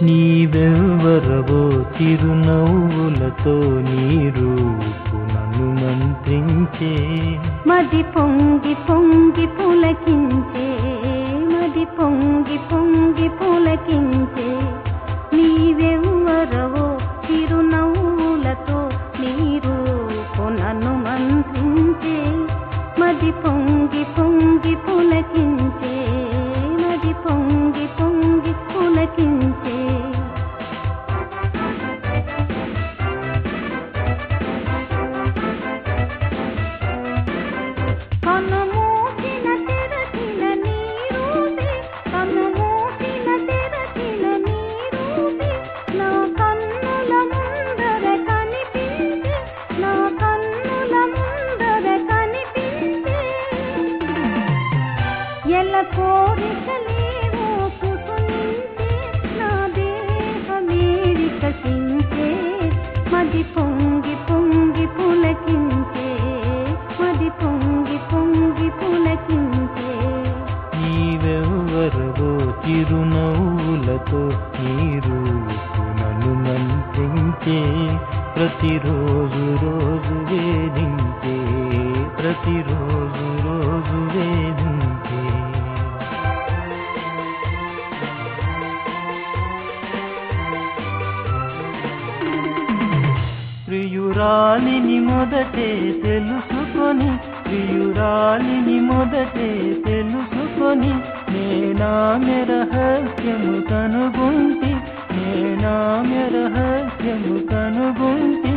నీవెవ్వరవో చిరునవ్వులతో నీ రూపు నన్ను మంత్రించే మది పొంగి పొంగి పులకించే మది పొంగి పొంగి పులకించే నీవెవ్వరవో చిరునవ్వులతో నీరు నన్ను మంత్రించే మది పొంగి పొంగి పులకించే మది పొంగి పొంగి పులకించే కనుమూసిన తెరచిన నీరూపి కనుమూసిన తెరచిన నీరూపి నా కన్నుల ముందర కనిపించే నా కన్నుల ముందర కనిపించే ఎల్ల కోరికలేవో కుసునించే నా దేహమే వికసించే మది పొంగి పొంగి పులకించే మది పొంగి పొంగి పులకించే నీవెవ్వరవో చిరునవ్వులతో నీ రూపు నన్ను మంత్రించే ప్రతిరోజు రోజు వేధించే ప్రతిరోజు రోజు వేధించే ప్రియురాలిని మొదటే తెలుసుకొని ప్రియురాలిని మొదటే తెలుసుకొని నేనామె రహస్యము కనుగొంటి నేనామె రహస్యము కనుగొంటి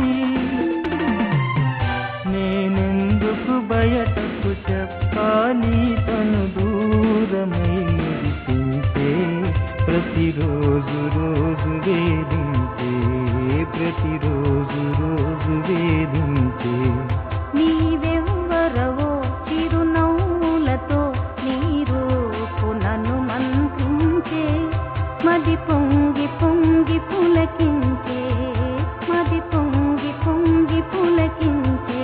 నేనెందుకు బయటకు చెప్పాలి తను దూరమై మురిసించే ప్రతిరోజు రోజు వేధించే ప్రతిరోజు రోజు వేధించే నీవెవ్వరవో చిరునవ్వులతో నీ రూపు నన్ను మంత్రించే మది పొంగి పొంగి పులకించే మది పొంగి పొంగి పులకించే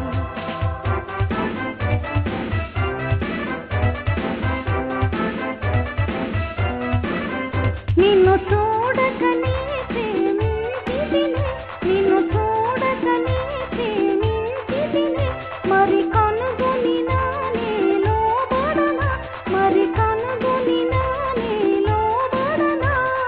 నిన్ను చూడకనే ప్రేమించితిని నిన్ను చూడకనే ప్రేమించితిని మరి కనుగొని నానేలో బడన మరి కనుగొని నానేలో బడన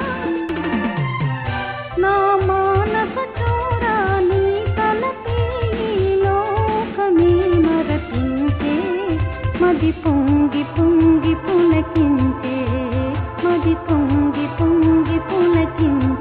నా మానస చోరా నీ తలపే ఈ లోకమే మరపించే మది పొంగి పొంగి పులకించే మది పొంగి పొంగి పులకించే